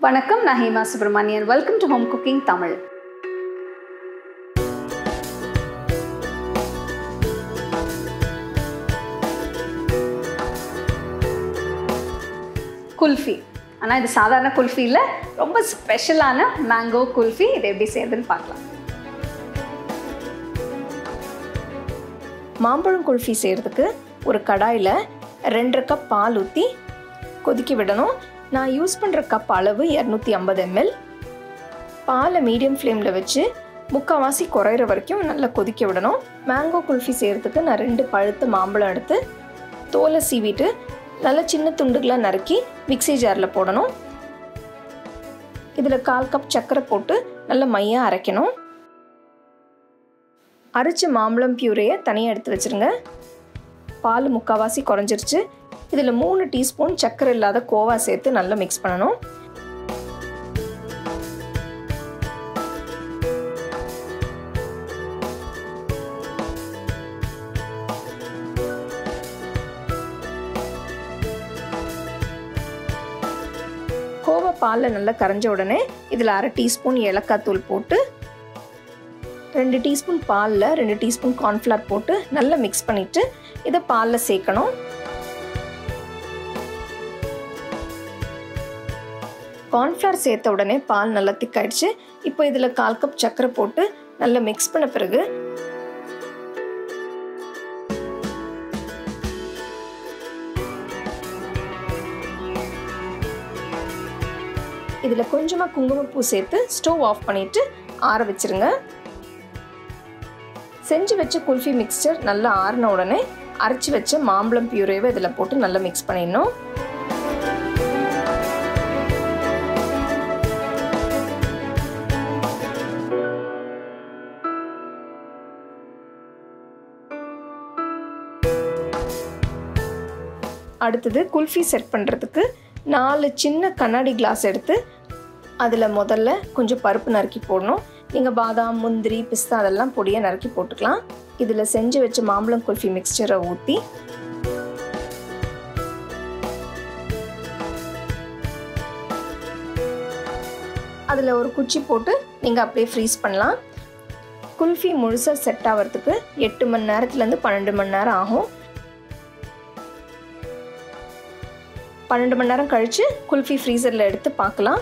வணக்கம் நான் Hema Subramanian welcome to home cooking Tamil kulfi ஆனால் இது சாதாரண குல்ஃபி இல்லை ரொம்ப ஸ்பெஷலான மேங்கோ குல்ஃபி இது எப்படி செய்யுதுன்னு பார்க்கலாம் மாம்பழம் குல்ஃபி செய்கிறதுக்கு ஒரு கடாயில் ரெண்டரை கப் பால் ஊற்றி கொதிக்க விடணும் நான் யூஸ் பண்ணுற கப் அளவு இரநூத்தி ஐம்பது எம்எல் பாலை மீடியம் ஃப்ளேமில் வச்சு முக்கால்வாசி குறையிற வரைக்கும் நல்லா கொதிக்க விடணும் மேங்கோ குல்ஃபி செய்கிறதுக்கு நான் ரெண்டு பழுத்த மாம்பழம் எடுத்து தோலை சீவிட்டு நல்லா சின்ன துண்டுகளாக நறுக்கி மிக்ஸி ஜாரில் போடணும் இதில் கால் கப் சர்க்கரை போட்டு நல்லா மையாக அரைக்கணும் அரைச்ச மாம்பழம் பியூரையை தனியாக எடுத்து வச்சுருங்க பால் முக்கால்வாசி குறைஞ்சிருச்சு இதில் மூணு டீஸ்பூன் சர்க்கரை இல்லாத கோவா சேர்த்து நல்லா மிக்ஸ் பண்ணணும் கோவா பாலில் நல்லா கரைஞ்ச உடனே இதில் அரை டீஸ்பூன் ஏலக்காய் தூள் போட்டு ரெண்டு டீஸ்பூன் பாலில் ரெண்டு டீஸ்பூன் கார்ன்ஃப்ளவர் போட்டு நல்லா மிக்ஸ் பண்ணிவிட்டு இதை பாலில் சேர்க்கணும் கார்ன்ஃப்ளவர் சேர்த்த உடனே பால் நல்லா திக்காயிடுச்சு இப்போ இதில் கால் கப் சர்க்கரை போட்டு நல்லா மிக்ஸ் பண்ண பிறகு இதில் கொஞ்சமாக குங்குமப்பூ சேர்த்து ஸ்டவ் ஆஃப் பண்ணிவிட்டு ஆற வச்சுருங்க செஞ்சு வச்ச குல்ஃபி மிக்சர் நல்லா ஆறின உடனே அரைச்சி வச்ச மாம்பழம் பியூரேவை இதில் போட்டு நல்லா மிக்ஸ் பண்ணிடணும் அடுத்தது குல்ஃபி செட் பண்ணுறதுக்கு நாலு சின்ன கண்ணாடி கிளாஸ் எடுத்து அதில் முதல்ல கொஞ்சம் பருப்பு நறுக்கி போடணும் நீங்கள் பாதாம் முந்திரி பிஸ்தா அதெல்லாம் பொடியாக நறுக்கி போட்டுக்கலாம் இதில் செஞ்சு வச்ச மாம்பழம் குல்ஃபி மிக்சரை ஊற்றி அதில் ஒரு குச்சி போட்டு நீங்கள் அப்படியே ஃப்ரீஸ் பண்ணலாம் குல்ஃபி முழுசாக செட் ஆகிறதுக்கு எட்டு மணி நேரத்துலேருந்து பன்னெண்டு மணி நேரம் ஆகும் பன்னெண்டு மணி நேரம் கழித்து குல்ஃபி ஃப்ரீசரில் எடுத்து பார்க்கலாம்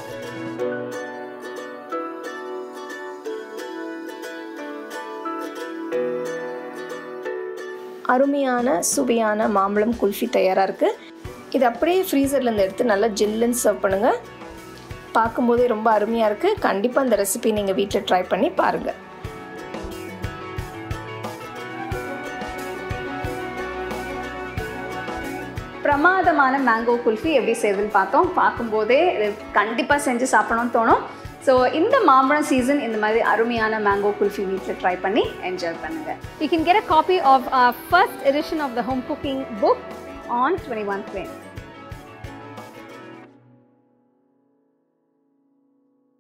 அருமையான சுவையான மாம்பழம் குல்ஃபி தயாராக இருக்குது இது அப்படியே ஃப்ரீசர்லேருந்து எடுத்து நல்லா ஜில்லுன்னு சர்வ் பண்ணுங்கள் பார்க்கும்போதே ரொம்ப அருமையாக இருக்குது கண்டிப்பாக இந்த ரெசிபி நீங்கள் வீட்டில் ட்ரை பண்ணி பாருங்கள் பிரமாதமான மேங்கோ குல்ஃபி எப்படி செய்யுதுன்னு பார்த்தோம் பார்க்கும்போதே இது கண்டிப்பாக செஞ்சு சாப்பிடணும்னு தோணும் ஸோ இந்த மாம்பழம் சீசன் இந்த மாதிரி அருமையான மேங்கோ குல்ஃபி வீட்டில் ட்ரை பண்ணி என்ஜாய் பண்ணுங்கள் You can get a copy of our first edition of the home cooking book on 21 Twins.